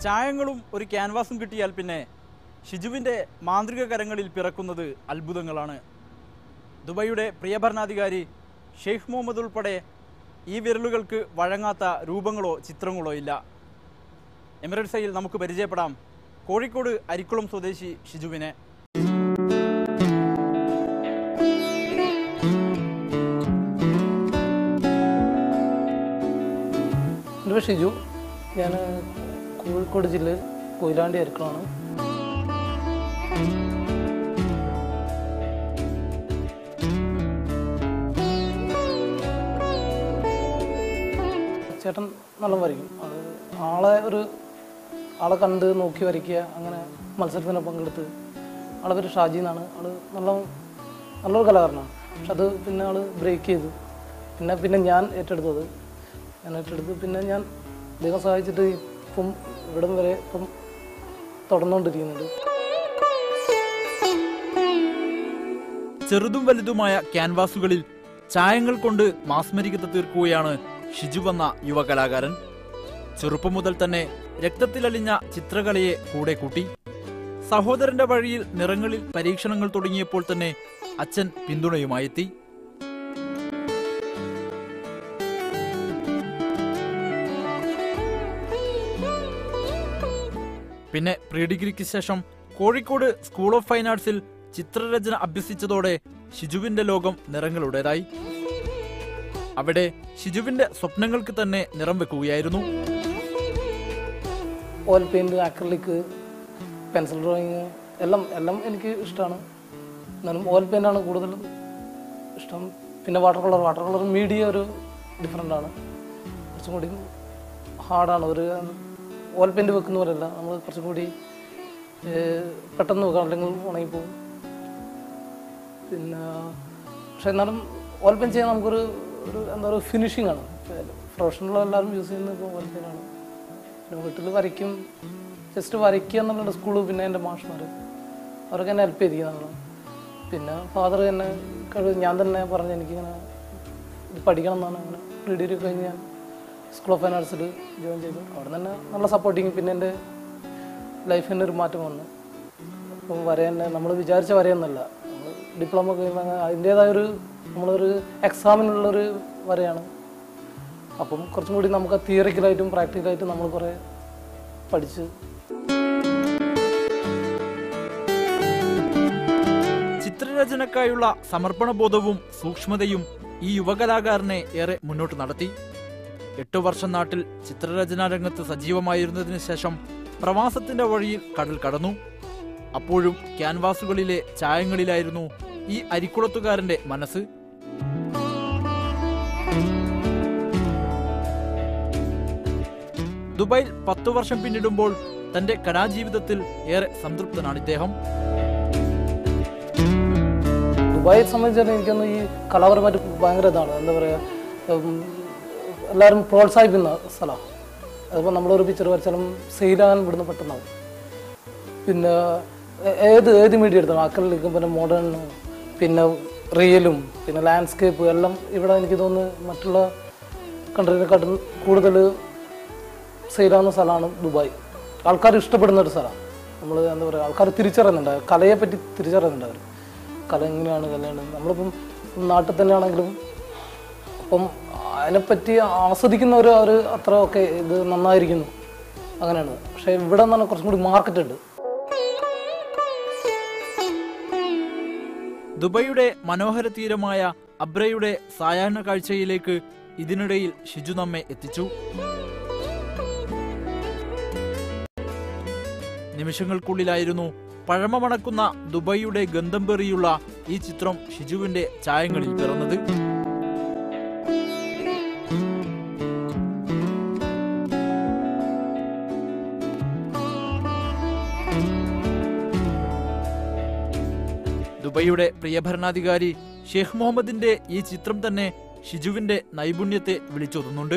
ചായങ്ങളും ഒരു ക്യാൻവാസും കിട്ടിയാൽ പിന്നെ ഷിജുവിൻ്റെ മാന്ത്രിക കരങ്ങളിൽ പിറക്കുന്നത് അത്ഭുതങ്ങളാണ് ദുബൈയുടെ പ്രിയ ഭരണാധികാരി ഷെയ്ഖ് മുഹമ്മദ് ഉൾപ്പെടെ ഈ വിരലുകൾക്ക് വഴങ്ങാത്ത രൂപങ്ങളോ ചിത്രങ്ങളോ ഇല്ല എമിറേറ്റ്സയിൽ നമുക്ക് പരിചയപ്പെടാം കോഴിക്കോട് അരിക്കുളം സ്വദേശി ഷിജുവിനെ എൻ്റെ പേര് ഷിജു ഞാൻ കോഴിക്കോട് ജില്ലയിൽ കൊയിലാണ്ടി അരിക്കളാണ് ചേട്ടൻ നല്ല വരയ്ക്കും അത് ആളെ ഒരു ആളെ കണ്ട് നോക്കി വരയ്ക്കുക അങ്ങനെ മത്സരത്തിന് പങ്കെടുത്ത് ആളെ പേര് ഷാജി എന്നാണ് ആള് നല്ല നല്ലൊരു കലാകാരനാണ് പക്ഷെ അത് പിന്നെ ആള് ബ്രേക്ക് ചെയ്തു പിന്നെ പിന്നെ ഞാൻ ഏറ്റെടുത്തത് ഞാൻ ഏറ്റെടുത്ത് പിന്നെ ഞാൻ ദൈവം സഹായിച്ചിട്ട് ഇപ്പം ഇവിടം വരെ ഇപ്പം തുടർന്നുകൊണ്ടിരിക്കുന്നുണ്ട് ചെറുതും വലുതുമായ ക്യാൻവാസുകളിൽ ചായങ്ങൾ കൊണ്ട് മാസ്മരികത തീർക്കുകയാണ് ഷിജു എന്ന യുവകലാകാരൻ ചെറുപ്പം മുതൽ തന്നെ രക്തത്തിലലിഞ്ഞ ചിത്രകലയെ കൂടെ കൂട്ടി സഹോദരന്റെ വഴിയിൽ നിറങ്ങളിൽ പരീക്ഷണങ്ങൾ തുടങ്ങിയപ്പോൾ തന്നെ അച്ഛൻ പിന്തുണയുമായെത്തി പിന്നെ പ്രീ ഡിഗ്രിക്ക് ശേഷം കോഴിക്കോട് സ്കൂൾ ഓഫ് ഫൈൻ ആർട്സിൽ ചിത്രരചന അഭ്യസിച്ചതോടെ ഷിജുവിന്റെ ലോകം നിറങ്ങളുടേതായി അവിടെ ഷിജുവിന്റെ സ്വപ്നങ്ങൾക്ക് തന്നെ നിറം വെക്കുകയായിരുന്നു oil paint acrylic pencil drawing എല്ലാം എല്ലാം എനിക്ക് ഇഷ്ടമാണ് എന്നാലും ഓയിൽ പെയിൻ്റാണ് കൂടുതലും ഇഷ്ടം പിന്നെ water colour water colour media ഒരു ഡിഫറെൻ്റ് ആണ് കുറച്ചും കൂടി ഹാർഡാണ് ഒരു ഓയിൽ പെയിൻറ് വെക്കുന്ന പോലെയല്ല നമ്മൾ കുറച്ചും കൂടി ഏഹ്, പെട്ടെന്ന് വെക്കാം അല്ലെങ്കിൽ ഉണങ്ങിപ്പോവും പിന്നെ പക്ഷെ എന്നാലും ഓയിൽ പെയിൻ ചെയ്യാൻ നമുക്കൊരു ഒരു എന്താ പറയുക ഫിനിഷിംഗ് ആണ് പ്രൊഫഷണൽ എല്ലാവരും യൂസ് ചെയ്യുന്നത് ഇപ്പോൾ ഓയിൽ പെയിനാണ് പിന്നെ വീട്ടിൽ വരയ്ക്കും ജസ്റ്റ് വരയ്ക്കുക എന്നുള്ളത് സ്കൂള് പിന്നെ എൻ്റെ മാഷ്മാർ അവരൊക്കെ എന്നെ ഹെൽപ്പ് ചെയ്തിരിക്കുന്നതാണ് പിന്നെ ഫാദർ എന്നെ കഴിവ് ഞാൻ തന്നെ പറഞ്ഞ് എനിക്കിങ്ങനെ ഇത് പഠിക്കണം എന്നാണ് അങ്ങനെ പ്രീ ഡിഗ്രി കഴിഞ്ഞ് ഞാൻ സ്കൂൾ ഓഫ് ഫൈൻ ആർട്സിൽ ജോയിൻ ചെയ്തു അവിടെ തന്നെ നല്ല സപ്പോർട്ടിങ് പിന്നെ എൻ്റെ ലൈഫിന് ഒരു മാറ്റം വന്നു അപ്പോൾ വരയാൻ നമ്മൾ വിചാരിച്ച വരയൊന്നുമല്ല നമ്മൾ ഡിപ്ലോമ കഴിയുമ്പോൾ അതിൻ്റേതായ ഒരു നമ്മളൊരു എക്സാമിനുള്ളൊരു വരയാണ് അപ്പം കുറച്ചും കൂടി നമുക്ക് തിയറിക്കലായിട്ടും പ്രാക്ടിക്കലായിട്ടും നമ്മൾ കുറേ പഠിച്ച് ചിത്രരചനക്കായുള്ള സമർപ്പണ ബോധവും സൂക്ഷ്മതയും ഈ യുവകലാകാരനെ ഏറെ മുന്നോട്ട് നടത്തി എട്ടു വർഷം നാട്ടിൽ ചിത്രരചനാ രംഗത്ത് സജീവമായിരുന്നതിനു ശേഷം പ്രവാസത്തിന്റെ വഴിയിൽ കടൽ കടന്നു അപ്പോഴും ക്യാൻവാസുകളിലെ ചായങ്ങളിലായിരുന്നു ഈ അരിക്കുളത്തുകാരന്റെ മനസ്സ് ദുബായിൽ പത്തു വർഷം പിന്നിടുമ്പോൾ തന്റെ കലാജീവിതത്തിൽ ഏറെ സംതൃപ്തനാണ് ഇദ്ദേഹം ദുബായെ സംബന്ധിച്ചിടത്തോളം എനിക്കൊന്ന് ഈ കലാപരമായിട്ട് ഭയങ്കര ഇതാണ് എന്താ പറയുക ഉം, എല്ലാവരും പ്രോത്സാഹിപ്പിക്കുന്ന സ്ഥലമാണ് അതിപ്പോൾ നമ്മളൊരു പിക്ചർ വരച്ചാലും സെയിലാകാൻ ഇവിടുന്ന് പെട്ടെന്നാവും പിന്നെ ഏ- ഏത് ഏത് മീഡിയ എടുത്താലും അക്കലിലേക്കും പിന്നെ മോഡേൺ പിന്നെ റിയലും പിന്നെ ലാൻഡ്സ്കേപ്പ് എല്ലാം ഇവിടെ എനിക്ക് തോന്നുന്നു മറ്റുള്ള കൺട്രീനെക്കാട്ടും കൂടുതൽ സെയിലാവുന്ന സ്ഥലമാണ് ദുബായ് ആൾക്കാർ ഇഷ്ടപ്പെടുന്ന ഒരു സ്ഥലമാണ് നമ്മൾ എന്താ പറയുക ആൾക്കാർ തിരിച്ചറിയുന്നുണ്ട് കലയെ പറ്റി തിരിച്ചറിയുന്നുണ്ട് അവർ കല എങ്ങനെയാണ് കലയാണ് നമ്മളിപ്പം നാട്ടിൽ തന്നെയാണെങ്കിലും അപ്പം അതിനെപ്പറ്റി ആസ്വദിക്കുന്നവർ അവർ അത്ര ഒക്കെ ഇത് നന്നായിരിക്കുന്നു അങ്ങനെയാണ് പക്ഷേ ഇവിടെ നിന്ന് കുറച്ചും കൂടി മാർക്കറ്റ് ഉണ്ട് ദുബൈയുടെ മനോഹര തീരമായ അബ്രയുടെ സായാഹ്ന കാഴ്ചയിലേക്ക് ഇതിനിടയിൽ ഷിജു നമ്മെ എത്തിച്ചു നിമിഷങ്ങൾക്കുള്ളിലായിരുന്നു പഴമ മണക്കുന്ന ദുബൈയുടെ ഗന്ധം പേറിയുള്ള ഈ ചിത്രം ഷിജുവിന്റെ ചായങ്ങളിൽ പിറന്നത് ദുബൈയുടെ പ്രിയ ഭരണാധികാരി ഷെയ്ഖ് മുഹമ്മദിന്റെ ഈ ചിത്രം തന്നെ ഷിജുവിന്റെ നൈപുണ്യത്തെ വിളിച്ചോതുന്നുണ്ട്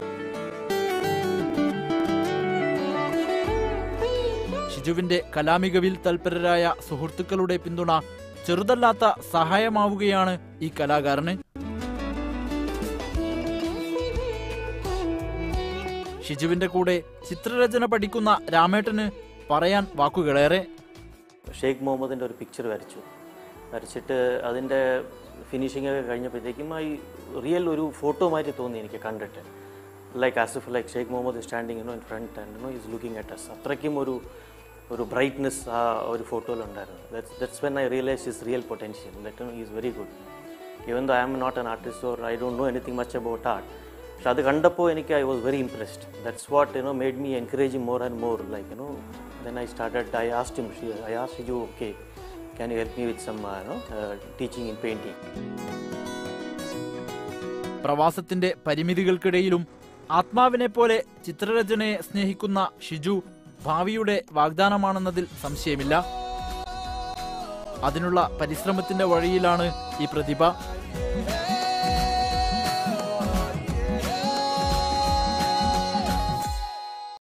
ഷിജുവിന്റെ കലാമികവിൽ തൽപരരായ സുഹൃത്തുക്കളുടെ പിന്തുണ ചെറുതല്ലാത്ത സഹായമാവുകയാണ് ഈ കലാകാരന് ഷിജുവിന്റെ കൂടെ ചിത്രരചന പഠിക്കുന്ന രാമേട്ടന് പറയാൻ വാക്കുകളേറെ ഷെയ്ഖ് മുഹമ്മദിൻ്റെ ഒരു പിക്ചർ വരച്ചു വരച്ചിട്ട് അതിൻ്റെ ഫിനിഷിംഗ് ഒക്കെ കഴിഞ്ഞപ്പോഴത്തേക്കും ഈ റിയൽ ഒരു ഫോട്ടോ മാതിരി തോന്നി എനിക്ക് കണ്ടിട്ട് like Asif like Shaikh Muhammad standing ഇനോ ഇൻ ഫ്രണ്ട് ആൻഡ് ഇനോ ഈസ് ലുക്കിംഗ് അറ്റ് അസ് അത്രയ്ക്കും ഒരു ഒരു ബ്രൈറ്റ്നെസ് ആ ഒരു ഫോട്ടോയിലുണ്ടായിരുന്നു that's that's when I realise is real potential that is very good even though I am not an artist or I don't know anything much about art പക്ഷെ അത് കണ്ടപ്പോൾ എനിക്ക് I was very impressed that's what you know made me encouraging more and more like you know then I started I asked him I asked Hiju okay can you help me with some you know teaching in painting പ്രവാസത്തിന്റെ പരിമിതികൾക്കിടയിലും ആത്മാവിനെ പോലെ ചിത്രരചനയെ സ്നേഹിക്കുന്ന ഷിജു ഭാവിയുടെ വാഗ്ദാനമാണെന്നതിൽ സംശയമില്ല അതിനുള്ള പരിശ്രമത്തിന്റെ വഴിയിലാണ് ഈ പ്രതിഭ